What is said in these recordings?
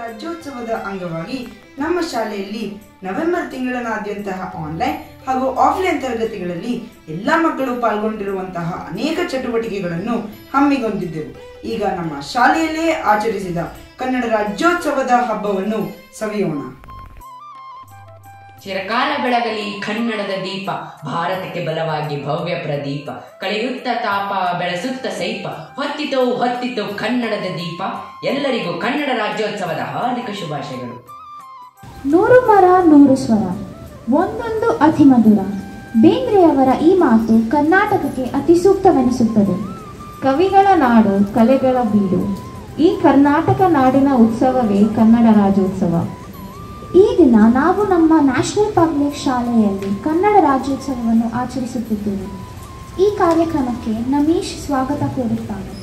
ರಾಜ್ಯೋತ್ಸವದ ಅಂಗವಾಗಿ ನಮ್ಮ ಶಾಲೆಯಲ್ಲಿ ನವೆಂಬರ್ ತಿಂಗಳಾದ್ಯಂತ ಆನ್ಲೈನ್ ಹಾಗೂ ಆಫ್ಲೈನ್ ತರಗತಿಗಳಲ್ಲಿ ಎಲ್ಲಾ ಮಕ್ಕಳು ಪಾಲ್ಗೊಂಡಿರುವಂತಹ ಅನೇಕ ಚಟುವಟಿಕೆಗಳನ್ನು ಹಮ್ಮಿಗೊಂಡಿದ್ದೆವು ಈಗ ನಮ್ಮ ಶಾಲೆಯಲ್ಲೇ ಆಚರಿಸಿದ ಕನ್ನಡ ರಾಜ್ಯೋತ್ಸವದ ಹಬ್ಬವನ್ನು ಸವಿಯೋಣ ಚಿರಕಾಲ ಬೆಳಗಲಿ ಕನ್ನಡದ ದೀಪ ಭಾರತಕ್ಕೆ ಬಲವಾಗಿ ಭವ್ಯ ಪ್ರದೀಪ ಕಳೆಯುತ್ತ ತಾಪ ಬೆಳೆಸುತ್ತ ಸೈಪ ಹೊತ್ತಿತೋ ಹೊತ್ತಿತೋ ಕನ್ನಡದ ದೀಪ ಎಲ್ಲರಿಗೂ ಕನ್ನಡ ರಾಜ್ಯೋತ್ಸವದ ಹಾರ್ದಿಕ ಶುಭಾಶಯಗಳು ನೂರು ಮರ ನೂರು ಸ್ವರ ಒಂದೊಂದು ಅತಿ ಮಧುರ ಬೇಂದ್ರೆಯವರ ಈ ಮಾತು ಕರ್ನಾಟಕಕ್ಕೆ ಅತಿ ಸೂಕ್ತವೆನಿಸುತ್ತದೆ ಕವಿಗಳ ನಾಡು ಕಲೆಗಳ ಬೀಡು ಈ ಕರ್ನಾಟಕ ನಾಡಿನ ಉತ್ಸವವೇ ಕನ್ನಡ ರಾಜ್ಯೋತ್ಸವ ಈ ದಿನ ನಾವು ನಮ್ಮ ನ್ಯಾಷನಲ್ ಪಬ್ಲಿಕ್ ಶಾಲೆಯಲ್ಲಿ ಕನ್ನಡ ರಾಜ್ಯೋತ್ಸವವನ್ನು ಆಚರಿಸುತ್ತಿದ್ದೇವೆ ಈ ಕಾರ್ಯಕ್ರಮಕ್ಕೆ ನಮೀಶ್ ಸ್ವಾಗತ ಕೋರುತ್ತಾರೆ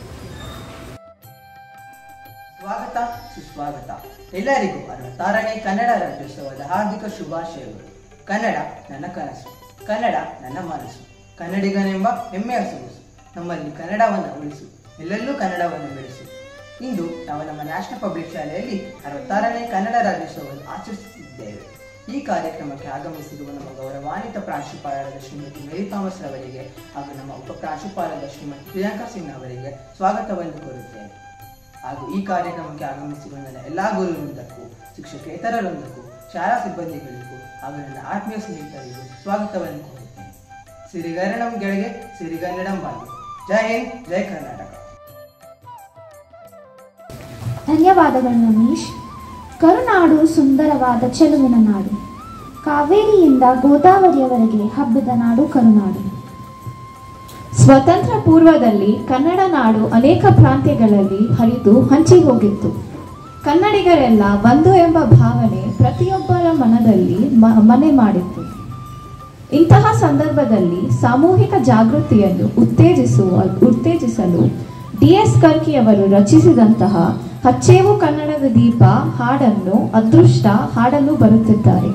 ಸ್ವಾಗತ ಸುಸ್ವಾಗತ ಎಲ್ಲರಿಗೂ ಅರವತ್ತಾರನೇ ಕನ್ನಡ ರಾಜ್ಯೋತ್ಸವದ ಹಾರ್ದಿಕ ಶುಭಾಶಯಗಳು ಕನ್ನಡ ನನ್ನ ಕನಸು ಕನ್ನಡ ನನ್ನ ಮನಸ್ಸು ಕನ್ನಡಿಗನೆಂಬ ಹೆಮ್ಮೆಯ ಸೊಗಸು ನಮ್ಮಲ್ಲಿ ಕನ್ನಡವನ್ನು ಉಳಿಸು ಎಲ್ಲೆಲ್ಲೂ ಕನ್ನಡವನ್ನು ಬೆಳೆಸು ಇಂದು ನಾವು ನಮ್ಮ ನ್ಯಾಷನಲ್ ಪಬ್ಲಿಕ್ ಶಾಲೆಯಲ್ಲಿ ಅರವತ್ತಾರನೇ ಕನ್ನಡ ರಾಜ್ಯೋತ್ಸವವನ್ನು ಆಚರಿಸುತ್ತಿದ್ದೇವೆ ಈ ಕಾರ್ಯಕ್ರಮಕ್ಕೆ ಆಗಮಿಸಿರುವ ನಮ್ಮ ಗೌರವಾನ್ವಿತ ಪ್ರಾಂಶುಪಾಲರಾದ ಶ್ರೀಮತಿ ಮೇರಿ ಥಾಮಸ್ ರವರಿಗೆ ಹಾಗೂ ನಮ್ಮ ಉಪ ಪ್ರಾಂಶುಪಾಲರಾದ ಶ್ರೀಮತಿ ಪ್ರಿಯಾಂಕಾ ಸಿಂಗ್ ಅವರಿಗೆ ಸ್ವಾಗತವನ್ನು ಕೋರುತ್ತೇನೆ ಹಾಗೂ ಈ ಕಾರ್ಯಕ್ರಮಕ್ಕೆ ಆಗಮಿಸಿರುವ ನನ್ನ ಎಲ್ಲಾ ಗುರುವೃಂದಕ್ಕೂ ಶಿಕ್ಷಕೇತರರೊಂದಕ್ಕೂ ಶಾಲಾ ಸಿಬ್ಬಂದಿಗಳಿಗೂ ಹಾಗೂ ನನ್ನ ಆತ್ಮೀಯ ಸ್ನೇಹಿತರಿಗೂ ಸ್ವಾಗತವನ್ನು ಕೋರುತ್ತೇನೆ ಸಿರಿಗನ್ನಡಂ ಗೆಳೆಗೆ ಸಿರಿಗನ್ನಡಂ ಬಾಗಿ ಜೈ ಹಿಂದ್ ಜೈ ಕರ್ನಾಟಕ ಧನ್ಯವಾದಗಳು ನಮೀಶ್ ಕರುನಾಡು ಸುಂದರವಾದ ಚೆಲುವಿನ ನಾಡು ಕಾವೇರಿಯಿಂದ ಗೋದಾವರಿಯವರೆಗೆ ಹಬ್ಬದ ನಾಡು ಕರುನಾಡು ಸ್ವತಂತ್ರ ಪೂರ್ವದಲ್ಲಿ ಕನ್ನಡ ನಾಡು ಅನೇಕ ಪ್ರಾಂತ್ಯಗಳಲ್ಲಿ ಹರಿದು ಹಂಚಿ ಹೋಗಿತ್ತು ಕನ್ನಡಿಗರೆಲ್ಲ ಒಂದು ಎಂಬ ಭಾವನೆ ಪ್ರತಿಯೊಬ್ಬರ ಮನದಲ್ಲಿ ಮ- ಮನೆ ಮಾಡಿತ್ತು ಇಂತಹ ಸಂದರ್ಭದಲ್ಲಿ ಸಾಮೂಹಿಕ ಜಾಗೃತಿಯನ್ನು ಉತ್ತೇಜಿಸುವ ಉತ್ತೇಜಿಸಲು ಡಿ ಎಸ್ ಕರ್ಕಿಯವರು ರಚಿಸಿದಂತಹ ಹಚ್ಚೇವು ಕನ್ನಡದ ದೀಪ ಹಾಡನ್ನು ಅದೃಷ್ಟ ಹಾಡಲು ಬರುತ್ತಿದ್ದಾರೆ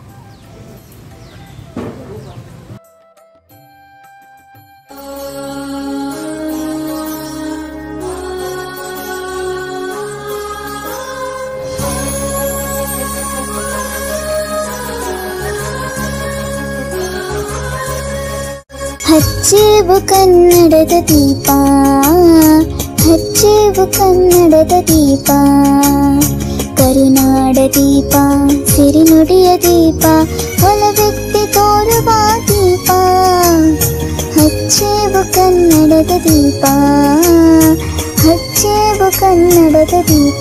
ಹಚ್ಚೇವು ಕನ್ನಡದ ದೀಪ ಹಚ್ಚೇವು ಕನ್ನಡದ ದೀಪ ಕರುನಾಡ ದೀಪ ಸಿರಿನುಡಿಯ ದೀಪ ಒಲವೆತ್ತಿ ತೋರುವ ದೀಪ ಹಚ್ಚೇವು ಕನ್ನಡದ ದೀಪ ಹಚ್ಚೇವು ಕನ್ನಡದ ದೀಪ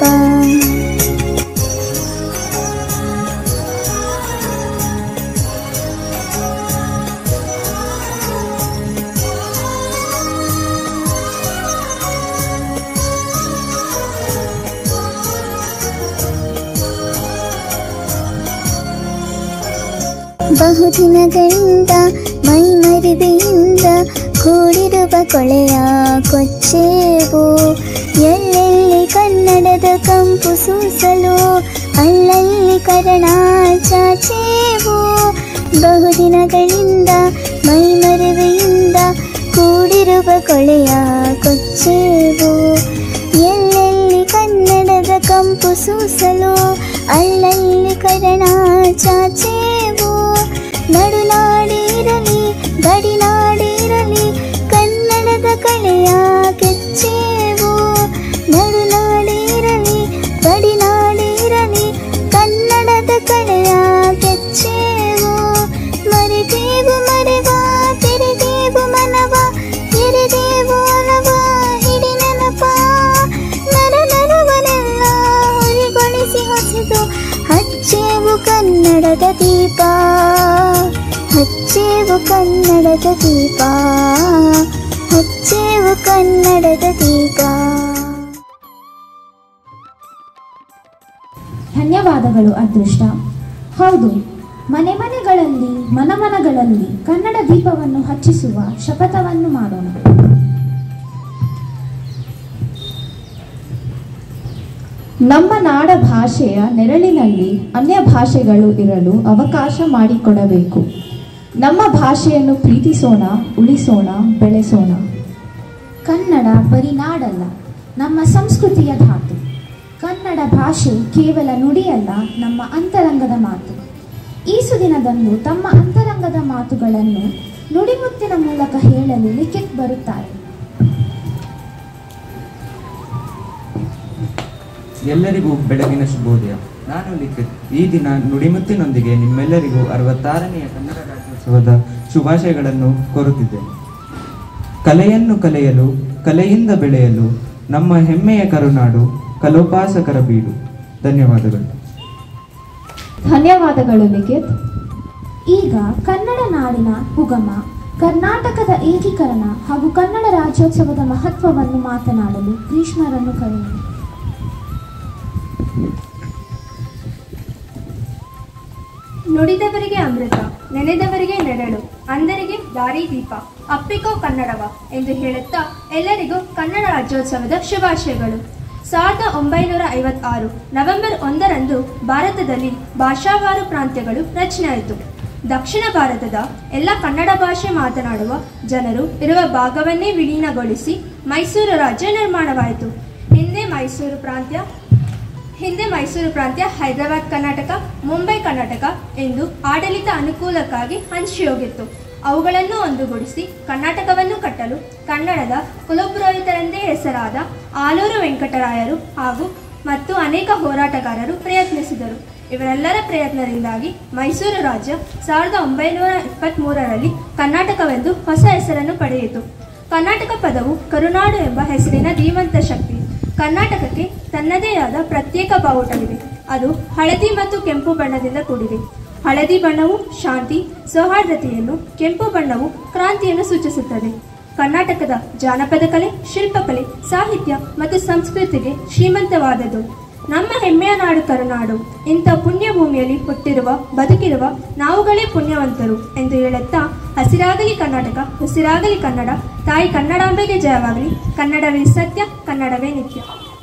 ಬಹುದಿನಗಳಿಂದ ಮೈಮರಿವೆಯಿಂದ ಕೂಡಿರುವ ಕೊಳೆಯ ಕೊಚ್ಚೇವು ಎಲ್ಲೆಲ್ಲಿ ಕನ್ನಡದ ಕಂಪು ಸೂಸಲು ಅಲ್ಲಲ್ಲಿ ಕರಣ ಚಾಚೇವು ಬಹುದಿನಗಳಿಂದ ಮೈಮರಿವೆಯಿಂದ ಕೂಡಿರುವ ಕೊಳೆಯ ಕೊಚ್ಚೇವು ಎಲ್ಲೆಲ್ಲಿ ಕನ್ನಡದ ಕಂಪು ಸೂಸಲು ಅಲ್ಲಲ್ಲಿ ಕರಣ ಚಾಚೇವು ನಡುನಾಡಿರಲಿ ಗಡಿನಾಡಿರಲಿ ಕನ್ನಡದ ಕಳೆಯ ಕೆಚ್ಚೇವು ನಡುನಾಡಿರಲಿ ಗಡಿನಾಡಿರಲಿ ಕನ್ನಡದ ಕಳೆಯ ಕೆಚ್ಚೇವು ಮರೆದೇವು ಮರೆವ ತೆರೆದೇವು ಮನವ ಎರೆದೇವು ಒಲವ ಹಿಡಿ ನೆನಪ ನರ ನರವನೆಲ್ಲ ಹೊರಿಗೊಳಿಸಿ ಹೊಸದು ಹಚ್ಚೇವು ಕನ್ನಡದ ದೀಪ ಹಚ್ಚೇವು ಕನ್ನಡದ ದೀಪ ಹಚ್ಚೇವು ಕನ್ನಡದ ದೀಪ ಧನ್ಯವಾದಗಳು ಅದೃಷ್ಟ ಹೌದು ಮನೆ ಮನೆಗಳಲ್ಲಿ ಮನಮನಗಳಲ್ಲಿ ಕನ್ನಡ ದೀಪವನ್ನು ಹಚ್ಚಿಸುವ ಶಪಥವನ್ನು ಮಾಡೋಣ ನಮ್ಮ ನಾಡ ಭಾಷೆಯ ನೆರಳಿನಲ್ಲಿ ಅನ್ಯ ಭಾಷೆಗಳು ಇರಲು ಅವಕಾಶ ಮಾಡಿಕೊಡಬೇಕು ನಮ್ಮ ಭಾಷೆಯನ್ನು ಪ್ರೀತಿಸೋಣ ಉಳಿಸೋಣ ಬೆಳೆಸೋಣ ಕನ್ನಡ ಬರೀ ನಾಡಲ್ಲ ನಮ್ಮ ಸಂಸ್ಕೃತಿಯ ಧಾತು ಕನ್ನಡ ಭಾಷೆ ಕೇವಲ ನುಡಿಯಲ್ಲ ನಮ್ಮ ಅಂತರಂಗದ ಮಾತು ಈ ಸುದಿನದಂದು ತಮ್ಮ ಅಂತರಂಗದ ಮಾತುಗಳನ್ನು ನುಡಿಮುತ್ತಿನ ಮೂಲಕ ಹೇಳಲು ಲಿಖಿತ್ ಬರುತ್ತಾರೆ ಎಲ್ಲರಿಗೂ ಬೆಳಗಿನ ಶುಭೋದಯ ನಾನು ಲಿಖಿತ್ ಈ ದಿನ ನುಡಿಮುತ್ತಿನೊಂದಿಗೆ ನಿಮ್ಮೆಲ್ಲರಿಗೂ ಅರವತ್ತಾರನೆಯ ಕನ್ನಡ ರಾಜ್ಯೋತ್ಸವದ ಶುಭಾಶಯಗಳನ್ನು ಕೋರುತ್ತಿದ್ದೇನೆ ಕಲೆಯನ್ನು ಕಲೆಯಲು ಕಲೆಯಿಂದ ಬೆಳೆಯಲು ನಮ್ಮ ಹೆಮ್ಮೆಯ ಕರುನಾಡು ಕಲೋಪಾಸಕರ ಬೀಡು ಧನ್ಯವಾದಗಳು ಧನ್ಯವಾದಗಳು ಲಿಖಿತ್ ಈಗ ಕನ್ನಡ ನಾಡಿನ ಉಗಮ ಕರ್ನಾಟಕದ ಏಕೀಕರಣ ಹಾಗೂ ಕನ್ನಡ ರಾಜ್ಯೋತ್ಸವದ ಮಹತ್ವವನ್ನು ಮಾತನಾಡಲು ಗ್ರೀಷ್ಮರನ್ನು ಕರೆಯೋಣ ನುಡಿದವರಿಗೆ ಅಮೃತ ನೆನೆದವರಿಗೆ ನೆರಳು ಅಂದರಿಗೆ ದಾರಿ ದೀಪ ಅಪ್ಪಿಕೋ ಕನ್ನಡವ ಎಂದು ಹೇಳುತ್ತಾ ಎಲ್ಲರಿಗೂ ಕನ್ನಡ ರಾಜ್ಯೋತ್ಸವದ ಶುಭಾಶಯಗಳು ಸಾವಿರದ ಒಂಬೈನೂರ ಐವತ್ತಾರು ನವೆಂಬರ್ ಒಂದರಂದು ಭಾರತದಲ್ಲಿ ಭಾಷಾವಾರು ಪ್ರಾಂತ್ಯಗಳು ರಚನೆಯಾಯಿತು ದಕ್ಷಿಣ ಭಾರತದ ಎಲ್ಲ ಕನ್ನಡ ಭಾಷೆ ಮಾತನಾಡುವ ಜನರು ಇರುವ ಭಾಗವನ್ನೇ ವಿಲೀನಗೊಳಿಸಿ ಮೈಸೂರು ರಾಜ್ಯ ನಿರ್ಮಾಣವಾಯಿತು ಹಿಂದೆ ಮೈಸೂರು ಪ್ರಾಂತ್ಯ ಹಿಂದೆ ಮೈಸೂರು ಪ್ರಾಂತ್ಯ ಹೈದರಾಬಾದ್ ಕರ್ನಾಟಕ ಮುಂಬೈ ಕರ್ನಾಟಕ ಎಂದು ಆಡಳಿತ ಅನುಕೂಲಕ್ಕಾಗಿ ಹಂಚಿಹೋಗಿತ್ತು ಅವುಗಳನ್ನು ಒಂದುಗೂಡಿಸಿ ಕರ್ನಾಟಕವನ್ನು ಕಟ್ಟಲು ಕನ್ನಡದ ಕುಲಪುರೋಹಿತರೆಂದೇ ಹೆಸರಾದ ಆಲೂರು ವೆಂಕಟರಾಯರು ಹಾಗೂ ಮತ್ತು ಅನೇಕ ಹೋರಾಟಗಾರರು ಪ್ರಯತ್ನಿಸಿದರು ಇವರೆಲ್ಲರ ಪ್ರಯತ್ನದಿಂದಾಗಿ ಮೈಸೂರು ರಾಜ್ಯ ಸಾವಿರದ ಒಂಬೈನೂರ ಇಪ್ಪತ್ತ್ಮೂರರಲ್ಲಿ ಕರ್ನಾಟಕವೆಂದು ಹೊಸ ಹೆಸರನ್ನು ಪಡೆಯಿತು ಕರ್ನಾಟಕ ಪದವು ಕರುನಾಡು ಎಂಬ ಹೆಸರಿನ ಧೀಮಂತ ಶಕ್ತಿ ಕರ್ನಾಟಕಕ್ಕೆ ತನ್ನದೇ ಆದ ಪ್ರತ್ಯೇಕ ಬಾವುಟವಿದೆ ಅದು ಹಳದಿ ಮತ್ತು ಕೆಂಪು ಬಣ್ಣದಿಂದ ಕೂಡಿದೆ ಹಳದಿ ಬಣ್ಣವು ಶಾಂತಿ ಸೌಹಾರ್ದತೆಯನ್ನು ಕೆಂಪು ಬಣ್ಣವು ಕ್ರಾಂತಿಯನ್ನು ಸೂಚಿಸುತ್ತದೆ ಕರ್ನಾಟಕದ ಜಾನಪದ ಕಲೆ ಶಿಲ್ಪಕಲೆ ಸಾಹಿತ್ಯ ಮತ್ತು ಸಂಸ್ಕೃತಿಗೆ ಶ್ರೀಮಂತವಾದದ್ದು ನಮ್ಮ ಹೆಮ್ಮೆಯ ನಾಡು ಕರುನಾಡು ಇಂಥ ಪುಣ್ಯ ಭೂಮಿಯಲ್ಲಿ ಹುಟ್ಟಿರುವ ಬದುಕಿರುವ ನಾವುಗಳೇ ಪುಣ್ಯವಂತರು ಎಂದು ಹೇಳುತ್ತಾ ಹಸಿರಾಗಲಿ ಕರ್ನಾಟಕ ಹಸಿರಾಗಲಿ ಕನ್ನಡ ತಾಯಿ ಕನ್ನಡಾಂಬೆಗೆ ಜಯವಾಗಲಿ ಕನ್ನಡವೇ ಸತ್ಯ ಕನ್ನಡವೇ ನಿತ್ಯ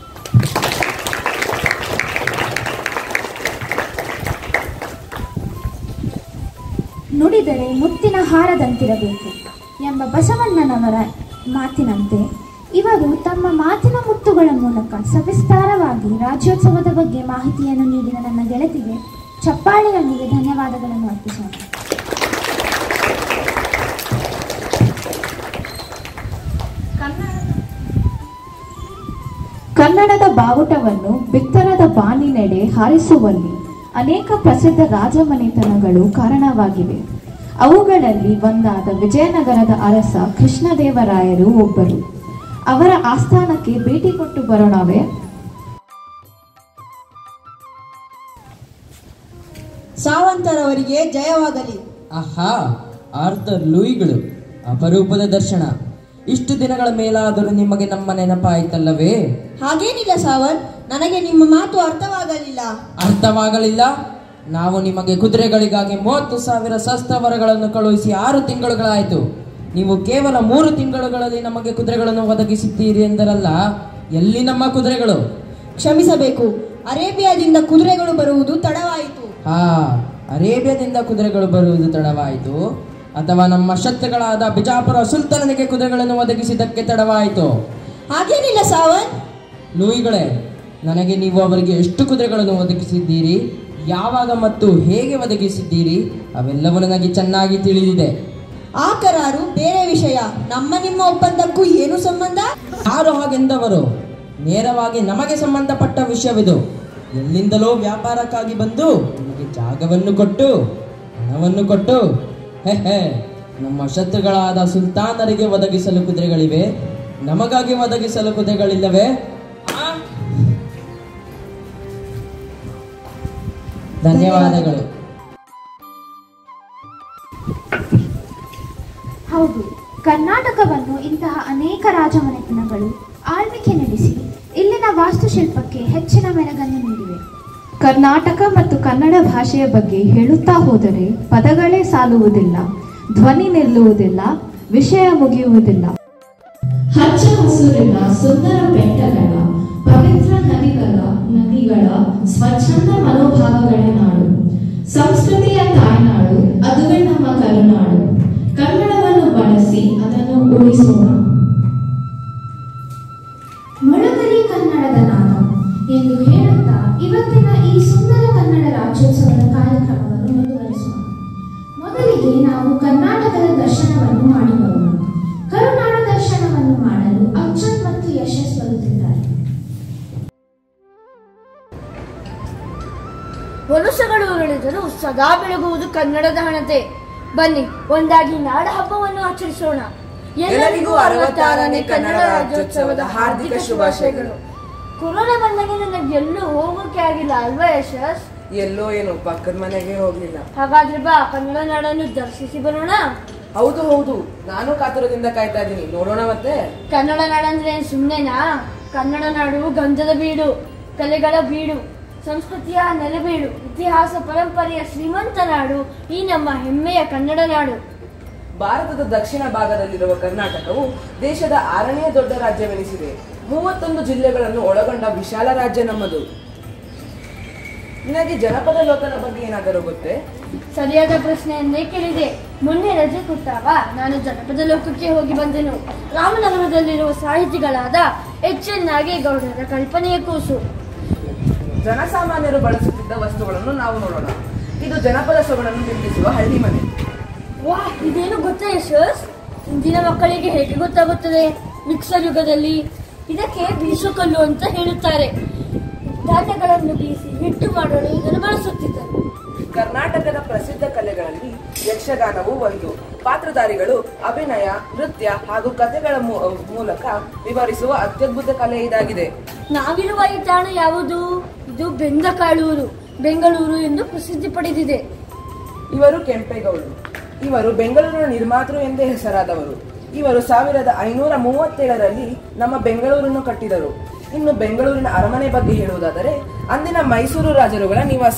ನುಡಿದರೆ ಮುತ್ತಿನ ಹಾರದಂತಿರಬೇಕು ಎಂಬ ಬಸವಣ್ಣನವರ ಮಾತಿನಂತೆ ಇವರು ತಮ್ಮ ಮಾತಿನ ಮುತ್ತುಗಳ ಮೂಲಕ ಸವಿಸ್ತಾರವಾಗಿ ರಾಜ್ಯೋತ್ಸವದ ಬಗ್ಗೆ ಮಾಹಿತಿಯನ್ನು ನೀಡಿದ ನನ್ನ ಗೆಳತಿಗೆ ಚಪ್ಪಾಳೆಯೊಂದಿಗೆ ಧನ್ಯವಾದಗಳನ್ನು ಅರ್ಪಿಸೋಣ ಕನ್ನಡದ ಬಾವುಟವನ್ನು ಬಿತ್ತರದ ಬಾನಿನೆಡೆ ಹಾರಿಸುವಲ್ಲಿ ಅನೇಕ ಪ್ರಸಿದ್ಧ ರಾಜಮನೆತನಗಳು ಕಾರಣವಾಗಿವೆ ಅವುಗಳಲ್ಲಿ ಒಂದಾದ ವಿಜಯನಗರದ ಅರಸ ಕೃಷ್ಣದೇವರಾಯರು ಒಬ್ಬರು ಅವರ ಆಸ್ಥಾನಕ್ಕೆ ಭೇಟಿ ಕೊಟ್ಟು ಬರೋಣವೇ ಸಾವಂತರವರಿಗೆ ಜಯವಾಗಲಿ ಆಹಾ ಆರ್ಥರ್ ಲೂಯಿಗಳು ಅಪರೂಪದ ದರ್ಶನ ಇಷ್ಟು ದಿನಗಳ ಮೇಲಾದರೂ ನಿಮಗೆ ನಮ್ಮ ನೆನಪಾಯಿತಲ್ಲವೇ ಹಾಗೇನಿಲ್ಲ ಸಾವನ್ ನನಗೆ ನಿಮ್ಮ ಮಾತು ಅರ್ಥವಾಗಲಿಲ್ಲ ಅರ್ಥವಾಗಲಿಲ್ಲ ನಾವು ನಿಮಗೆ ಕುದುರೆಗಳಿಗಾಗಿ ಮೂವತ್ತು ಸಾವಿರ ಶಸ್ತ್ರವರಗಳನ್ನು ಕಳುಹಿಸಿ ಆರು ತಿಂಗಳುಗಳಾಯಿತು ನೀವು ಕೇವಲ ಮೂರು ತಿಂಗಳುಗಳಲ್ಲಿ ನಮಗೆ ಕುದುರೆಗಳನ್ನು ಒದಗಿಸಿದ್ದೀರಿ ಎಂದರಲ್ಲ ಎಲ್ಲಿ ನಮ್ಮ ಕುದುರೆಗಳು ಕ್ಷಮಿಸಬೇಕು ಅರೇಬಿಯಾದಿಂದ ಕುದುರೆಗಳು ಬರುವುದು ತಡವಾಯಿತು ಹಾ ಅರೇಬಿಯಾದಿಂದ ಕುದುರೆಗಳು ಬರುವುದು ತಡವಾಯಿತು ಅಥವಾ ನಮ್ಮ ಶತ್ರುಗಳಾದ ಬಿಜಾಪುರ ಸುಲ್ತಾನನಿಗೆ ಕುದುರೆಗಳನ್ನು ಒದಗಿಸಿದ್ದಕ್ಕೆ ತಡವಾಯಿತು ಹಾಗೇನಿಲ್ಲ ಸಾವನ್ ಲೂಯಿಗಳೇ ನನಗೆ ನೀವು ಅವರಿಗೆ ಎಷ್ಟು ಕುದುರೆಗಳನ್ನು ಒದಗಿಸಿದ್ದೀರಿ ಯಾವಾಗ ಮತ್ತು ಹೇಗೆ ಒದಗಿಸಿದ್ದೀರಿ ಅವೆಲ್ಲವೂ ನನಗೆ ಚೆನ್ನಾಗಿ ತಿಳಿದಿದೆ ಆ ಕರಾರು ಬೇರೆ ವಿಷಯ ನಮ್ಮ ನಿಮ್ಮ ಒಪ್ಪಂದಕ್ಕೂ ಏನು ಸಂಬಂಧ ಯಾರು ಹಾಗೆಂದವರು ನೇರವಾಗಿ ನಮಗೆ ಸಂಬಂಧಪಟ್ಟ ವಿಷಯವಿದು ಎಲ್ಲಿಂದಲೋ ವ್ಯಾಪಾರಕ್ಕಾಗಿ ಬಂದು ನಮಗೆ ಜಾಗವನ್ನು ಕೊಟ್ಟು ಹಣವನ್ನು ಕೊಟ್ಟು ಹೆ ಹೆ ನಮ್ಮ ಶತ್ರುಗಳಾದ ಸುಲ್ತಾನರಿಗೆ ಒದಗಿಸಲು ಕುದುರೆಗಳಿವೆ ನಮಗಾಗಿ ಒದಗಿಸಲು ಕುದುರೆಗಳಿಲ್ಲವೇ ಆ? ಧನ್ಯವಾದಗಳು ಹೌದು ಕರ್ನಾಟಕವನ್ನು ಇಂತಹ ಅನೇಕ ರಾಜಮನೆತನಗಳು ಆಳ್ವಿಕೆ ನಡೆಸಿ ಇಲ್ಲಿನ ವಾಸ್ತುಶಿಲ್ಪಕ್ಕೆ ಹೆಚ್ಚಿನ ಮೆರಗನ್ನು ನೀಡಿವೆ ಕರ್ನಾಟಕ ಮತ್ತು ಕನ್ನಡ ಭಾಷೆಯ ಬಗ್ಗೆ ಹೇಳುತ್ತಾ ಹೋದರೆ ಪದಗಳೇ ಸಾಲುವುದಿಲ್ಲ ಧ್ವನಿ ನಿಲ್ಲುವುದಿಲ್ಲ ವಿಷಯ ಮುಗಿಯುವುದಿಲ್ಲ ಹಚ್ಚ ಹಸುರಿನ ಸುಂದರ ಬೆಟ್ಟಗಳ ಪವಿತ್ರ ನದಿಗಳ ನದಿಗಳ ಸ್ವಚ್ಛಂದ ಮನೋಭಾವಗಳ ನಾಡು ಸಂಸ್ಕೃತಿಯ ತಾಯ್ನಾಡು ಅದುವೇ ನಮ್ಮ ಕರುನಾಡು ಕನ್ನಡವನ್ನು ಬಳಸಿ ಅದನ್ನು ಉಳಿಸೋಣ ಮೊಳಗಲಿ ಕನ್ನಡದ ನಾನು ಎಂದು ರಾಜ್ಯೋತ್ಸವದ ಕಾರ್ಯಕ್ರಮವನ್ನು ಮುಂದುವರಿಸೋಣ ಮೊದಲಿಗೆ ನಾವು ಕರ್ನಾಟಕದ ದರ್ಶನವನ್ನು ಮಾಡಿ ಬರೋಣ ಕರುನಾಡ ದರ್ಶನವನ್ನು ಮಾಡಲು ಅಚ್ಚನ್ ಮತ್ತು ಯಶಸ್ ಬರುತ್ತಿದ್ದಾರೆ ವರುಷಗಳು ಉರುಳಿದರೂ ಸದಾ ಬೆಳಗುವುದು ಕನ್ನಡದ ಹಣತೆ ಬನ್ನಿ ಒಂದಾಗಿ ನಾಡ ಹಬ್ಬವನ್ನು ಆಚರಿಸೋಣ ಎಲ್ಲರಿಗೂ ಅರವತ್ತಾರನೇ ಕನ್ನಡ ರಾಜ್ಯೋತ್ಸವದ ಹಾರ್ದಿಕ ಶುಭಾಶಯಗಳು ಕೊರೋನಾ ಬಂದಾಗ ನನಗೆ ಎಲ್ಲೂ ಹೋಗೋಕೆ ಆಗಿಲ್ಲ ಅಲ್ವಾ ಯಶಸ್ ಎಲ್ಲೋ ಏನು ಪಕ್ಕದ ಮನೆಗೆ ಹೋಗ್ಲಿಲ್ಲ ಹಾಗಾದ್ರೆ ಬಾ ಕನ್ನಡ ನಾಡನ್ನು ದರ್ಶಿಸಿ ಬರೋಣ ಹೌದು ಹೌದು ನಾನು ಕಾತುರದಿಂದ ಕಾಯ್ತಾ ಇದ್ದೀನಿ ನೋಡೋಣ ಮತ್ತೆ ಕನ್ನಡ ನಾಡಂದ್ರೆ ಏನ್ ಸುಮ್ನೆನಾ ಕನ್ನಡ ನಾಡು ಗಂಧದ ಬೀಡು ಕಲೆಗಳ ಬೀಡು ಸಂಸ್ಕೃತಿಯ ನೆಲೆಬೀಡು ಇತಿಹಾಸ ಪರಂಪರೆಯ ಶ್ರೀಮಂತ ನಾಡು ಈ ನಮ್ಮ ಹೆಮ್ಮೆಯ ಕನ್ನಡ ನಾಡು ಭಾರತದ ದಕ್ಷಿಣ ಭಾಗದಲ್ಲಿರುವ ಕರ್ನಾಟಕವು ದೇಶದ ಆರನೆಯ ದೊಡ್ಡ ರಾಜ್ಯವೆನಿಸಿದೆ ಮೂವತ್ತೊಂದು ಜಿಲ್ಲೆಗಳನ್ನು ಒಳಗೊಂಡ ವಿಶಾಲ ರಾಜ್ಯ ನಮ್ಮದು ನಿನಗೆ ಜನಪದ ಲೋಕದ ಬಗ್ಗೆ ಏನಾದರೂ ಗೊತ್ತೇ ಸರಿಯಾದ ಪ್ರಶ್ನೆಯನ್ನೇ ಕೇಳಿದೆ ಮೊನ್ನೆ ರಜೆ ಕೊಟ್ಟಾಗ ನಾನು ಜನಪದ ಲೋಕಕ್ಕೆ ಹೋಗಿ ಬಂದೆನು ರಾಮನಗರದಲ್ಲಿರುವ ಸಾಹಿತಿಗಳಾದ ಎಚ್ ಎನ್ ನಾಗೇಗೌಡರ ಕಲ್ಪನೆಯ ಕೂಸು ಜನಸಾಮಾನ್ಯರು ಬಳಸುತ್ತಿದ್ದ ವಸ್ತುಗಳನ್ನು ನಾವು ನೋಡೋಣ ಇದು ಜನಪದ ಸೊಗಡನ್ನು ನಿರ್ಮಿಸುವ ಹಳ್ಳಿ ಮನೆ ವಾ ಇದೇನು ಗೊತ್ತಾ ಯಶಸ್ ಇಂದಿನ ಮಕ್ಕಳಿಗೆ ಹೇಗೆ ಗೊತ್ತಾಗುತ್ತದೆ ಮಿಕ್ಸರ್ ಯುಗದಲ್ಲಿ ಇದಕ್ಕೆ ಬೀಸುಕಲ್ಲು ಅಂತ ಹೇಳುತ್ತಾರೆ ಧಾನ್ಯಗಳನ್ನು ಬೀಸಿ ಹಿಟ್ಟು ಮಾಡಲು ಇದನ್ನು ಬಳಸುತ್ತಿದ್ದರು ಕರ್ನಾಟಕದ ಪ್ರಸಿದ್ಧ ಕಲೆಗಳಲ್ಲಿ ಯಕ್ಷಗಾನವು ಒಂದು ಪಾತ್ರಧಾರಿಗಳು ಅಭಿನಯ ನೃತ್ಯ ಹಾಗೂ ಕಥೆಗಳ ಮೂ- ಮೂಲಕ ವಿವರಿಸುವ ಅತ್ಯದ್ಭುತ ಕಲೆ ಇದಾಗಿದೆ ನಾವಿರುವ ಈ ತಾಣ ಯಾವುದು ಇದು ಬೆಂದಕಾಳೂರು ಬೆಂಗಳೂರು ಎಂದು ಪ್ರಸಿದ್ಧಿ ಪಡೆದಿದೆ ಇವರು ಕೆಂಪೇಗೌಡರು ಇವರು ಬೆಂಗಳೂರಿನ ನಿರ್ಮಾತೃ ಎಂದೇ ಹೆಸರಾದವರು ಇವರು ಸಾವಿರದ ಐನೂರ ಮೂವತ್ತೇಳರಲ್ಲಿ ನಮ್ಮ ಬೆಂಗಳೂರನ್ನು ಕಟ್ಟಿದರು ಇನ್ನು ಬೆಂಗಳೂರಿನ ಅರಮನೆ ಬಗ್ಗೆ ಹೇಳುವುದಾದರೆ ಅಂದಿನ ಮೈಸೂರು ರಾಜರುಗಳ ನಿವಾಸ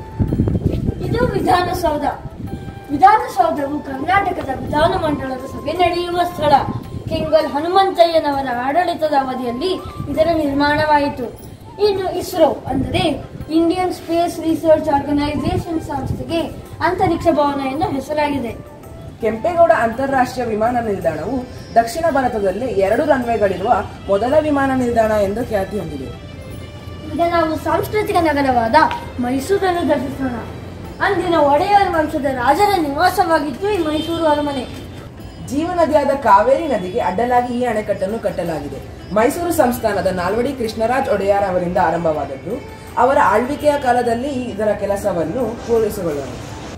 ಇದು ವಿಧಾನಸೌಧ ವಿಧಾನಸೌಧವು ಕರ್ನಾಟಕದ ವಿಧಾನಮಂಡಲದ ಸಭೆ ನಡೆಯುವ ಸ್ಥಳ ಕೆಂಗಲ್ ಹನುಮಂತಯ್ಯನವರ ಆಡಳಿತದ ಅವಧಿಯಲ್ಲಿ ಇದರ ನಿರ್ಮಾಣವಾಯಿತು ಇನ್ನು ಇಸ್ರೋ ಅಂದರೆ ಇಂಡಿಯನ್ ಸ್ಪೇಸ್ ರಿಸರ್ಚ್ ಆರ್ಗನೈಸೇಷನ್ ಸಂಸ್ಥೆಗೆ ಅಂತರಿಕ್ಷ ಭವನ ಎಂದು ಹೆಸರಾಗಿದೆ ಕೆಂಪೇಗೌಡ ಅಂತಾರಾಷ್ಟ್ರೀಯ ವಿಮಾನ ನಿಲ್ದಾಣವು ದಕ್ಷಿಣ ಭಾರತದಲ್ಲಿ ಎರಡು ರನ್ವೇಗಳಿರುವ ಮೊದಲ ವಿಮಾನ ನಿಲ್ದಾಣ ಎಂದು ಖ್ಯಾತಿ ಹೊಂದಿದೆ ಈಗ ನಾವು ಸಾಂಸ್ಕೃತಿಕ ನಗರವಾದ ಮೈಸೂರನ್ನು ದರ್ಶಿಸೋಣ ಅಂದಿನ ಒಡೆಯರ ವಂಶದ ರಾಜರ ನಿವಾಸವಾಗಿತ್ತು ಈ ಮೈಸೂರು ಅರಮನೆ ಜೀವನದಿಯಾದ ಕಾವೇರಿ ನದಿಗೆ ಅಡ್ಡಲಾಗಿ ಈ ಅಣೆಕಟ್ಟನ್ನು ಕಟ್ಟಲಾಗಿದೆ ಮೈಸೂರು ಸಂಸ್ಥಾನದ ನಾಲ್ವಡಿ ಕೃಷ್ಣರಾಜ್ ಒಡೆಯರ್ ಅವರಿಂದ ಆರಂಭವಾದದ್ದು ಅವರ ಆಳ್ವಿಕೆಯ ಕಾಲದಲ್ಲಿ ಇದರ ಕೆಲಸವನ್ನು ಪೂರೈಸಿಕೊಳ್ಳೋಣ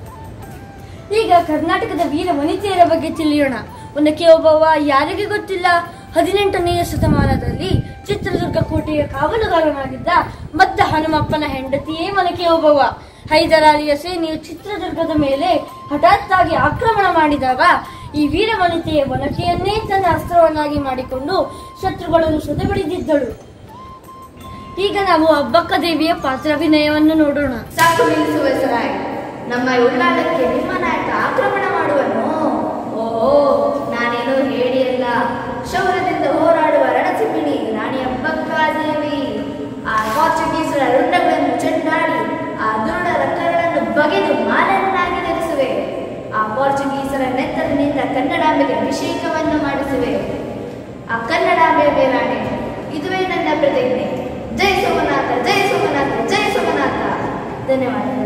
ಈಗ ಕರ್ನಾಟಕದ ವೀರ ವನಿತೆಯರ ಬಗ್ಗೆ ತಿಳಿಯೋಣ ಒಂದಕ್ಕೆ ಒಬ್ಬವ ಯಾರಿಗೆ ಗೊತ್ತಿಲ್ಲ ಹದಿನೆಂಟನೆಯ ಶತಮಾನದಲ್ಲಿ ಚಿತ್ರದುರ್ಗ ಕೋಟೆಯ ಕಾವಲುಗಾರನಾಗಿದ್ದ ಮತ್ತ ಹನುಮಪ್ಪನ ಹೆಂಡತಿಯೇ ಮನಕೆ ಒಬ್ಬವ ಹೈದರಾಲಿಯ ಸೇನೆಯು ಚಿತ್ರದುರ್ಗದ ಮೇಲೆ ಹಠಾತ್ತಾಗಿ ಆಕ್ರಮಣ ಮಾಡಿದಾಗ ಈ ವೀರ ವನಿತೆಯ ಒನಕೆಯನ್ನೇ ತನ್ನ ಅಸ್ತ್ರವನ್ನಾಗಿ ಮಾಡಿಕೊಂಡು ಶತ್ರುಗಳನ್ನು ಸದೆಬಡಿದಿದ್ದಳು ಈಗ ನಾವು ಅಬ್ಬಕ್ಕ ದೇವಿಯ ಪಾತ್ರಾಭಿನಯವನ್ನು ನೋಡೋಣ ಸಾಕು ನಿಲ್ಲಿಸುವ ಸರಾಯ್ ನಮ್ಮ ಉಳ್ಳಾಳಕ್ಕೆ ನಿಮ್ಮ ನಾಯಕ ಆಕ್ರಮಣ ಮಾಡುವನು ಓಹೋ ನಾನೇನು ಹೇಳಿಯಲ್ಲ ಶೌರ್ಯದಿಂದ ಹೋರಾಡುವ ರಣಸಿಂಹಿಣಿ ರಾಣಿ ಅಬ್ಬಕ್ಕಾದೇವಿ ಆ ಪೋರ್ಚುಗೀಸರ ರುಂಡಗಳನ್ನು ಚೆಂಡಾಡಿ ಆ ದುರುಡರ ಕರಳನ್ನು ಬಗೆದು ಮಾನವನಾಗಿ ನೆಲೆಸುವೆ ಆ ಪೋರ್ಚುಗೀಸರ ನೆತ್ತರಿನಿಂದ ಕನ್ನಡಾಂಬೆಗೆ ಅಭಿಷೇಕವನ್ನು ಮಾಡಿಸುವೆ ಆ ಕನ್ನಡಾಂಬೆಯ ಬೇರಾಣೆ ಇದುವೇ ನನ್ನ ಪ್ರತಿಜ್ಞೆ ಜೈ ಸೋಮನಾಥ ಜೈ ಸೋಮನಾಥ ಜೈ ಸೋಮನಾಥ ಧನ್ಯವಾದಗಳು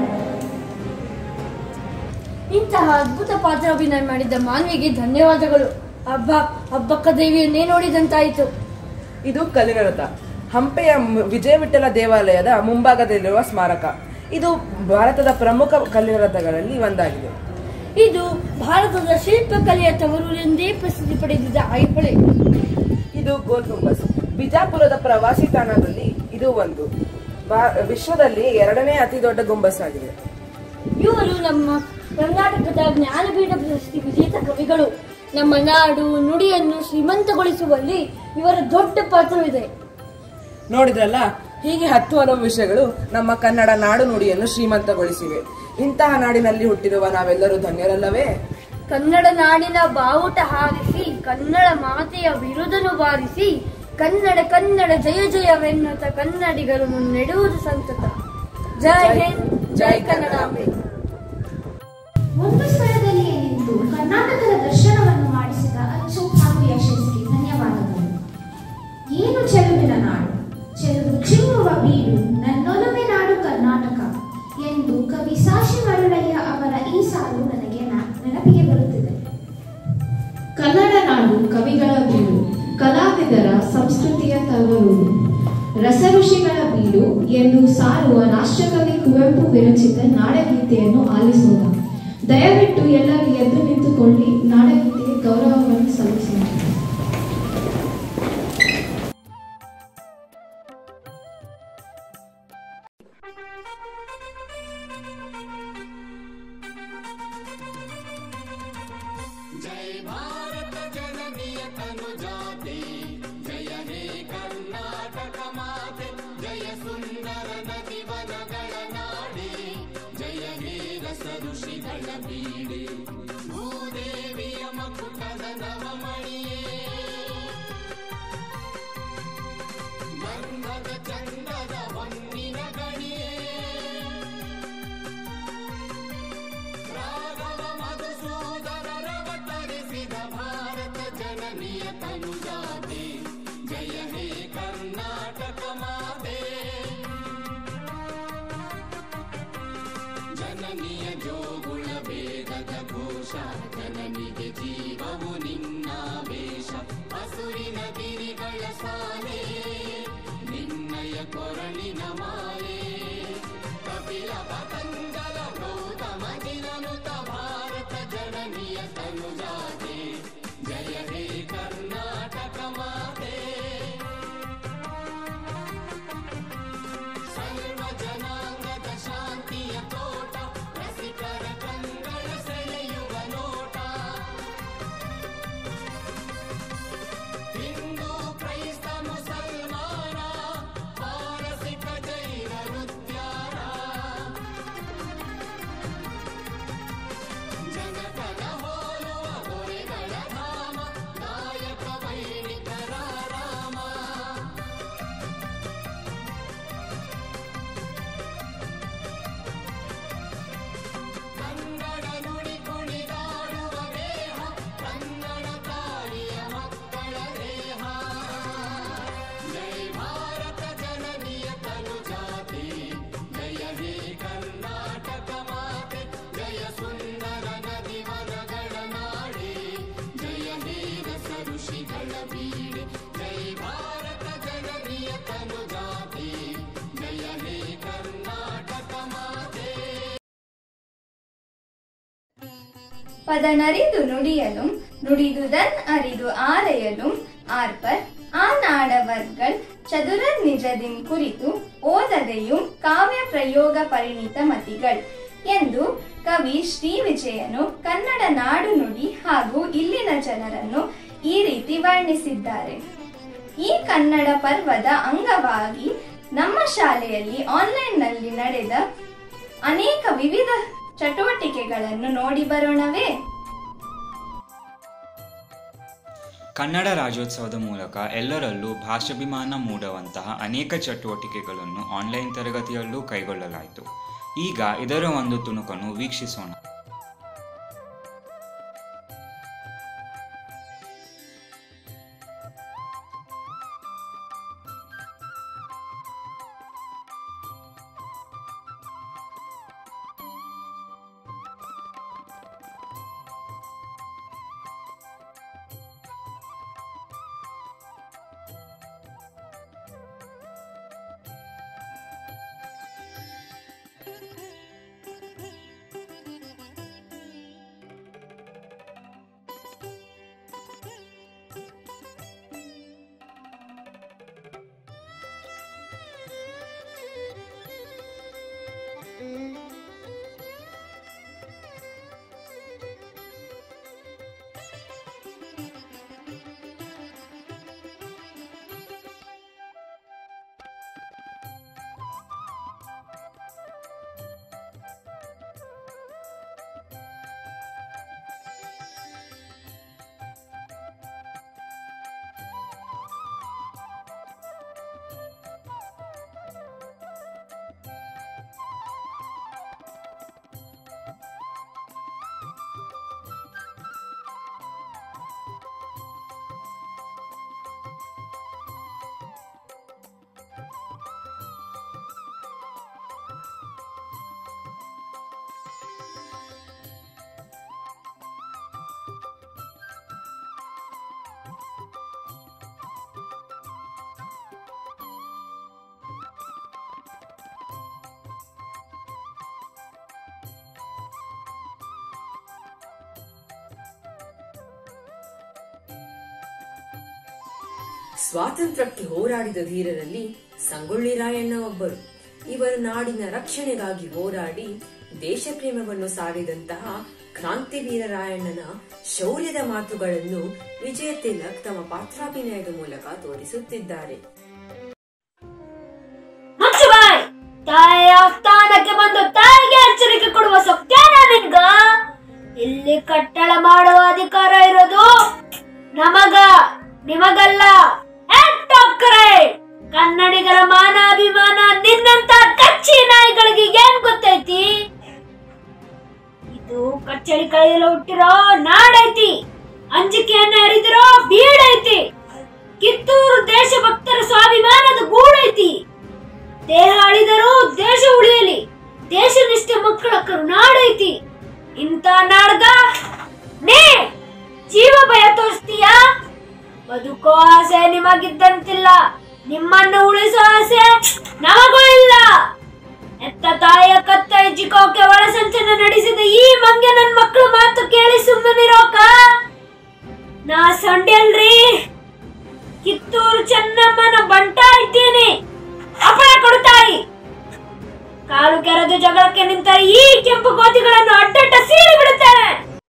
ಇಂತಹ ಅದ್ಭುತ ಪಾತ್ರಾಭಿನಯ ಮಾಡಿದ್ದ ಮಾನ್ವಿಗೆ ಧನ್ಯವಾದಗಳು ಹಬ್ಬ ಹಬ್ಬಕ್ಕ ದೇವಿಯನ್ನೇ ನೋಡಿದಂತಾಯಿತು ಇದು ಕಲ್ಲಿನ ರಥ ಹಂಪೆಯ ಮ್- ವಿಜಯ ವಿಠಲ ದೇವಾಲಯದ ಮುಂಭಾಗದಲ್ಲಿರುವ ಸ್ಮಾರಕ ಇದು ಭಾರತದ ಪ್ರಮುಖ ಕಲ್ಲಿನ ರಥಗಳಲ್ಲಿ ಒಂದಾಗಿದೆ ಇದು ಭಾರತದ ಶಿಲ್ಪಕಲೆಯ ತವರು ಎಂದೇ ಪ್ರಸಿದ್ಧಿ ಪಡೆದಿದ್ದ ಐಹೊಳೆ ಇದು ಗೋಲ್ ಗುಂಬಸ್ ಬಿಜಾಪುರದ ಪ್ರವಾಸಿ ತಾಣದಲ್ಲಿ ಇದು ಒಂದು ಭಾ- ವಿಶ್ವದಲ್ಲಿ ಎರಡನೇ ಅತಿ ದೊಡ್ಡ ಗುಂಬಸ್ ಆಗಿದೆ ಇವರು ನಮ್ಮ ಕರ್ನಾಟಕದ ಜ್ಞಾನಪೀಠ ಪ್ರಶಸ್ತಿ ವಿಜೇತ ಕವಿಗಳು ನಮ್ಮ ನಾಡು ನುಡಿಯನ್ನು ಶ್ರೀಮಂತಗೊಳಿಸುವಲ್ಲಿ ಇವರ ದೊಡ್ಡ ಪಾತ್ರವಿದೆ ನೋಡಿದ್ರಲ್ಲ ಹೀಗೆ ಹತ್ತು ಹಲವು ವಿಷಯಗಳು ನಮ್ಮ ಕನ್ನಡ ನಾಡು ನುಡಿಯನ್ನು ಶ್ರೀಮಂತಗೊಳಿಸಿವೆ ಇಂತಹ ನಾಡಿನಲ್ಲಿ ಹುಟ್ಟಿರುವ ನಾವೆಲ್ಲರೂ ಧನ್ಯರಲ್ಲವೇ ಕನ್ನಡ ನಾಡಿನ ಬಾವುಟ ಹಾರಿಸಿ ಕನ್ನಡ ಮಾತೆಯ ಬಿರುದನು ಬಾರಿಸಿ ಕನ್ನಡ ಕನ್ನಡ ಜಯ ಜಯವೆನ್ನುತ್ತ ಕನ್ನಡಿಗರು ಮುನ್ನಡೆಯುವುದು ಸಂತತ ಜೈ ಹಿಂದ್ ಜೈ ಕನ್ನಡಾಂಬೆ ಒಂದು ಸ್ಥಳದಲ್ಲಿಯೇ ನಿಂತು ಕರ್ನಾಟಕದ ದರ್ಶನವನ್ನು ಮಾಡಿಸಿದ ಅಚ್ಚು ಹಾಗೂ ಯಶಸ್ಸಿಗೆ ಧನ್ಯವಾದಗಳು ಏನು ಚೆಲುವಿನ ನಾಡು ಚೆಲುವು ಚಿಮ್ಮುವ ಬೀಡು ನನ್ನೊಲುಮೆ ನಾಡು ಕರ್ನಾಟಕ ಎಂದು ಕವಿ ಸಾಶಿ ಮರುಳಯ್ಯ ಅವರ ಈ ಸಾಲು ನನಗೆ ನ- ನೆನಪಿಗೆ ಬರುತ್ತಿದೆ ಕನ್ನಡ ನಾಡು ಕವಿಗಳ ಬೀಡು ಕಲಾವಿದರ ಸಂಸ್ಕೃತಿಯ ತವರೂರು ರಸಋಷಿಗಳ ಬೀಡು ಎಂದು ಸಾರುವ ರಾಷ್ಟ್ರಕವಿ ಕುವೆಂಪು ವಿರಚಿತ ನಾಡಗೀತೆಯನ್ನು ಆಲಿಸೋಣ ದಯವಿಟ್ಟು ಎಲ್ಲರೂ ಎದ್ದು ನಿಂತುಕೊಳ್ಳಿ ನಾಡಗೀತೆಗೆ ಗೌರವವನ್ನು ಸಲ್ಲಿಸೋಣ जय भारत जननीय तनु जाते जय हे कर्नाटक माते जय सुंदर नदी वनಗಳ ನಾಡೆ ಜಯ ಹೇ ರಸ ಋಷಿಗಳ ಬೀಡೆ ಭೂದೇವಿಯ ಮಕುಟದ ನವಮಣಿಯೇ ಗಂಧದ ಚಂದದ ಹೊನ್ನಿನ ಗಣಿಯೇ ರಾಘವ ಮಧುಸೂದನರವತರಿಸಿದ ಭಾರತ ಜನನಿಯ ತನುಜಾತೆ ಜಯ ಹೇ ಕರ್ನಾಟಕ ಮಾತೆ ಜನನಿಯ ಜೋಗುಳ ವೇದದ ಘೋಷ ಜನನಿಗೆ ಜೀವವು ನಿನ್ನಾವೇಶ ಹಸುರಿನ ಗಿರಿಗಳ ಸಾಲೆ ನಿನ್ನಯ ಕೊರಳಿನ ಮಾಲೆ ಕಪಿಲ ಪತಂಜಲ ಗೌತಮ ಜಿನನುತ ಭಾರತ ಜನನಿಯ ತನುಜಾತೆ ಜಯ ಹೇ ಕರ್ನಾಟಕ ಮಾತೆ ಸರ್ವ ಜನಾಂಗದ ಶಾಂತಿಯ ತೋಟ ರಸಿಕರ ಕಂಗಳ ಸೆಳೆಯುವ ನೋಟ ಹಿಂದೂ ಕ್ರೈಸ್ತ ಮುಸಲ್ಮಾನ ಪಾರಸಿಕ ಜೈನ ನೃತ್ಯಾರ ಜನಪದ ಹೋಲುವ ದೊರೆಗಳ ಧಾಮ ನಾಯಕ ವೈಣಿಕರ ರಾಮ ಕನ್ನಡ ನುಡಿ ಕುಣಿದಾಡುವ ದೇಹ ಕನ್ನಡ ತಾಯಿಯ ಮಕ್ಕಳ ದೇಹ ಜೈ ಭಾರತ ಜನನಿಯ ತನು ಜಾತಿ ಜಯ ಹೇ ಕರ್ನಾಟಕ ಮಾತೆ ಜಯ ಸುಂದರ ನದಿ ವನಗಳ ನಾಡೆ ಜಯ ಹೇ ರಸ ಋಷಿಗಳ ಬೀಡೆ ಜೈ ಭಾರತ ಜನನಿಯ ತನು ಜಾತಿ ಜಯ ಹೇ ಕರ್ನಾಟಕ ಮಾತೆ பதனறிந்து நுடியலும் நுடிதுதன் அரிது ஆரையலும் ஆர்ப்பர் ஆநாடவர்கள் ಚದುರರ್ ನಿಜದಿನ್ ಕುರಿತು ಓದದೆಯೂ ಕಾವ್ಯ ಪ್ರಯೋಗ ಪರಿಣಿತ ಮತಿಗಳ್ ಎಂದು ಕವಿ ಶ್ರೀ ವಿಜಯನು ಕನ್ನಡ ನಾಡು ನುಡಿ ಹಾಗೂ ಇಲ್ಲಿನ ಜನರನ್ನು ಈ ರೀತಿ ವರ್ಣಿಸಿದ್ದಾರೆ ಈ ಕನ್ನಡ ಪರ್ವದ ಅಂಗವಾಗಿ ನಮ್ಮ ಶಾಲೆಯಲ್ಲಿ ಆನ್ಲೈನ್ನಲ್ಲಿ ನಡೆದ ಅನೇಕ ವಿವಿಧ ಚಟುವಟಿಕೆಗಳನ್ನು ನೋಡಿ ಬರೋಣವೇ ಕನ್ನಡ ರಾಜ್ಯೋತ್ಸವದ ಮೂಲಕ ಎಲ್ಲರಲ್ಲೂ ಭಾಷಾಭಿಮಾನ ಮೂಡುವಂತಹ ಅನೇಕ ಚಟುವಟಿಕೆಗಳನ್ನು ಆನ್ಲೈನ್ ತರಗತಿಯಲ್ಲೂ ಕೈಗೊಳ್ಳಲಾಯಿತು ಈಗ ಇದರ ಒಂದು ತುಣುಕನ್ನು ವೀಕ್ಷಿಸೋಣ ಸ್ವಾತಂತ್ರ್ಯಕ್ಕೆ ಹೋರಾಡಿದ ಧೀರರಲ್ಲಿ ಸಂಗೊಳ್ಳಿ ರಾಯಣ್ಣ ಒಬ್ಬರು ಇವರು ನಾಡಿನ ರಕ್ಷಣೆಗಾಗಿ ಹೋರಾಡಿ ದೇಶ ಪ್ರೇಮವನ್ನು ಸಾರಿದಂತಹ ಕ್ರಾಂತಿವೀರ ರಾಯಣ್ಣನ ಶೌರ್ಯದ ಮಾತುಗಳನ್ನು ವಿಜಯ ತಿಲಕ್ ತಮ್ಮ ಪಾತ್ರಾಭಿನಯದ ಮೂಲಕ ತೋರಿಸುತ್ತಿದ್ದಾರೆ ಮುಚ್ಚುಬಾಯ್ ತಾಯಿಯ ಸ್ಥಾನಕ್ಕೆ ಬಂದು ತಾಯಿಗೆ ಎಚ್ಚರಿಕೆ ಕೊಡುವ ಸತ್ಯನ ನಿನ್ಗ ಇಲ್ಲಿ ಕಟ್ಟಳ ಮಾಡುವ ಅಧಿಕಾರ ಇರೋದು ನಮಗ ನಿಮಗಲ್ಲ ಎಂಟೊಕ್ಕರೆ ಕನ್ನಡಿಗರ ಮಾನಾಭಿಮಾನ ನಿನ್ನಂತ ಕಚ್ಚಿ ನಾಯಿಗಳಿಗೆ ಏನ್ ಗೊತ್ತೈತಿ ಇದು ಕಚ್ಚಡಿ ಕೈಯಲ್ಲಿ ಹುಟ್ಟಿರೋ ನಾಡೈತಿ ಅಂಜಿಕೆಯನ್ನ ಹರಿದಿರೋ ಬೀಡೈತಿ ಕಿತ್ತೂರು ದೇಶಭಕ್ತರ ಸ್ವಾಭಿಮಾನದ ಗೂಡೈತಿ ದೇಹ ಅಳಿದರೂ ದೇಶ ಉಳಿಯಲಿ ದೇಶ ನಿಷ್ಠೆ ಮಕ್ಕಳ ಕರುನಾಡೈತಿ ಇಂಥ ನಾಡ್ಗ ನೀ ಜೀವ ಭಯ ತೋರಿಸ್ತೀಯ ಬದುಕೋ ಆಸೆ ನಿಮಗಿದ್ದಂತಿಲ್ಲ ನಿಮ್ಮನ್ನು ಉಳಿಸೋ ಆಸೆ ನಮಗೂ ಇಲ್ಲ ಎತ್ತ ತಾಯಿಯ ಕತ್ತ ಎಜ್ಜಿಕೋಕೆ ಒಳಸಂಚನ ನಡೆಸಿದ ಈ ಮಂಗೆ ನನ್ ಮಕ್ಕಳು ಮಾತು ಕೇಳಿ ಸುಮ್ಮನಿರೋಕ ನಾ ಸಂಡ್ಯಲ್ರಿ ಕಿತ್ತೂರು ಚೆನ್ನಮ್ಮನ ಬಂಟ ಇದ್ದೀನಿ ಅಪಾಯ ಕೊಡುತ್ತಾಯಿ ಕಾಲು ಕೆರೆದು ಜಗಳಕ್ಕೆ ನಿಂತ ಈ ಕೆಂಪು ಗೋಧಿಗಳನ್ನು ಅಡ್ಡಡ್ಡ ಸೀಳಿ ಬಿಡುತ್ತೇನೆ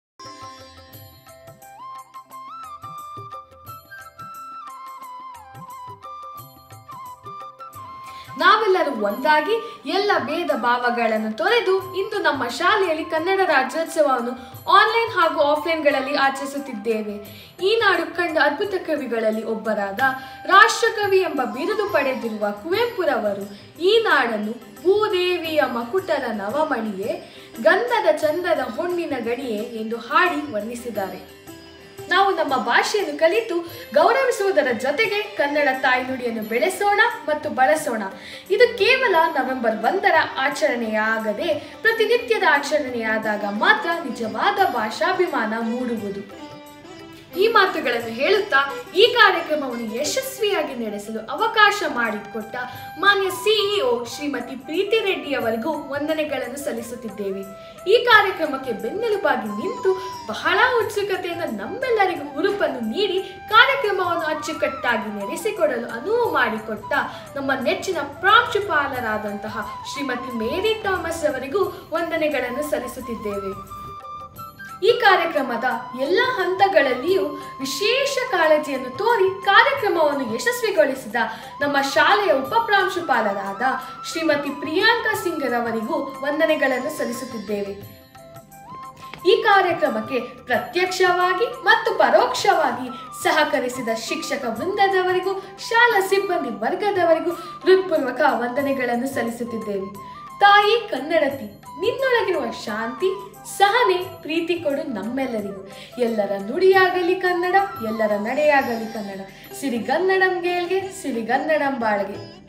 ನಾವೆಲ್ಲರೂ ಒಂದಾಗಿ ಎಲ್ಲ ಭೇದ ಭಾವಗಳನ್ನು ತೊರೆದು ಇಂದು ನಮ್ಮ ಶಾಲೆಯಲ್ಲಿ ಕನ್ನಡ ರಾಜ್ಯೋತ್ಸವವನ್ನು ಆನ್ಲೈನ್ ಹಾಗೂ ಆಫ್ಲೈನ್ಗಳಲ್ಲಿ ಆಚರಿಸುತ್ತಿದ್ದೇವೆ ಈ ನಾಡು ಕಂಡ ಅದ್ಭುತ ಕವಿಗಳಲ್ಲಿ ಒಬ್ಬರಾದ ರಾಷ್ಟ್ರಕವಿ ಎಂಬ ಬಿರುದು ಪಡೆದಿರುವ ಕುವೆಂಪುರವರು ಈ ನಾಡನ್ನು ಭೂದೇವಿಯ ಮಕುಟದ ನವಮಣಿಯೇ ಗಂಧದ ಚಂದದ ಹೊಣ್ಣಿನ ಗಣಿಯೇ ಎಂದು ಹಾಡಿ ವರ್ಣಿಸಿದ್ದಾರೆ ನಾವು ನಮ್ಮ ಭಾಷೆಯನ್ನು ಕಲಿತು ಗೌರವಿಸುವುದರ ಜೊತೆಗೆ ಕನ್ನಡ ತಾಯ್ನುಡಿಯನ್ನು ಬೆಳೆಸೋಣ ಮತ್ತು ಬಳಸೋಣ ಇದು ಕೇವಲ ನವೆಂಬರ್ ಒಂದರ ಆಚರಣೆಯಾಗದೆ ಪ್ರತಿನಿತ್ಯದ ಆಚರಣೆಯಾದಾಗ ಮಾತ್ರ ನಿಜವಾದ ಭಾಷಾಭಿಮಾನ ಮೂಡುವುದು ಈ ಮಾತುಗಳನ್ನು ಹೇಳುತ್ತಾ ಈ ಕಾರ್ಯಕ್ರಮವನ್ನು ಯಶಸ್ವಿಯಾಗಿ ನಡೆಸಲು ಅವಕಾಶ ಮಾಡಿಕೊಟ್ಟ ಮಾನ್ಯ ಸಿಇಒ ಶ್ರೀಮತಿ ಪ್ರೀತಿ ರೆಡ್ಡಿ ಅವರಿಗೂ ವಂದನೆಗಳನ್ನು ಸಲ್ಲಿಸುತ್ತಿದ್ದೇವೆ ಈ ಕಾರ್ಯಕ್ರಮಕ್ಕೆ ಬೆನ್ನೆಲುಬಾಗಿ ನಿಂತು ಬಹಳ ಉತ್ಸುಕತೆಯಿಂದ ನಮ್ಮೆಲ್ಲರಿಗೂ ಹುರುಪನ್ನು ನೀಡಿ ಕಾರ್ಯಕ್ರಮವನ್ನು ಅಚ್ಚುಕಟ್ಟಾಗಿ ನಡೆಸಿಕೊಡಲು ಅನುವು ಮಾಡಿಕೊಟ್ಟ ನಮ್ಮ ನೆಚ್ಚಿನ ಪ್ರಾಂಶುಪಾಲರಾದಂತಹ ಶ್ರೀಮತಿ ಮೇರಿ ಥಾಮಸ್ ಅವರಿಗೂ ವಂದನೆಗಳನ್ನು ಸಲ್ಲಿಸುತ್ತಿದ್ದೇವೆ ಈ ಕಾರ್ಯಕ್ರಮದ ಎಲ್ಲ ಹಂತಗಳಲ್ಲಿಯೂ ವಿಶೇಷ ಕಾಳಜಿಯನ್ನು ತೋರಿ ಕಾರ್ಯಕ್ರಮವನ್ನು ಯಶಸ್ವಿಗೊಳಿಸಿದ ನಮ್ಮ ಶಾಲೆಯ ಉಪಪ್ರಾಂಶುಪಾಲರಾದ ಶ್ರೀಮತಿ ಪ್ರಿಯಾಂಕಾ ಸಿಂಗರವರಿಗೂ ವಂದನೆಗಳನ್ನು ಸಲ್ಲಿಸುತ್ತಿದ್ದೇವೆ ಈ ಕಾರ್ಯಕ್ರಮಕ್ಕೆ ಪ್ರತ್ಯಕ್ಷವಾಗಿ ಮತ್ತು ಪರೋಕ್ಷವಾಗಿ ಸಹಕರಿಸಿದ ಶಿಕ್ಷಕ ವೃಂದದವರಿಗೂ ಶಾಲಾ ಸಿಬ್ಬಂದಿ ವರ್ಗದವರಿಗೂ ಹೃತ್ಪೂರ್ವಕ ವಂದನೆಗಳನ್ನು ಸಲ್ಲಿಸುತ್ತಿದ್ದೇವೆ ತಾಯಿ ಕನ್ನಡತಿ ನಿನ್ನೊಳಗಿರುವ ಶಾಂತಿ ಸಹನೆ ಪ್ರೀತಿ ಕೊಡು ನಮ್ಮೆಲ್ಲರಿಗೂ ಎಲ್ಲರ ನುಡಿಯಾಗಲಿ ಕನ್ನಡ ಎಲ್ಲರ ನಡೆಯಾಗಲಿ ಕನ್ನಡ ಸಿರಿಗನ್ನಡಂ ಗೇಲ್ಗೆ ಸಿರಿಗನ್ನಡಂ ಬಾಳ್ಗೆ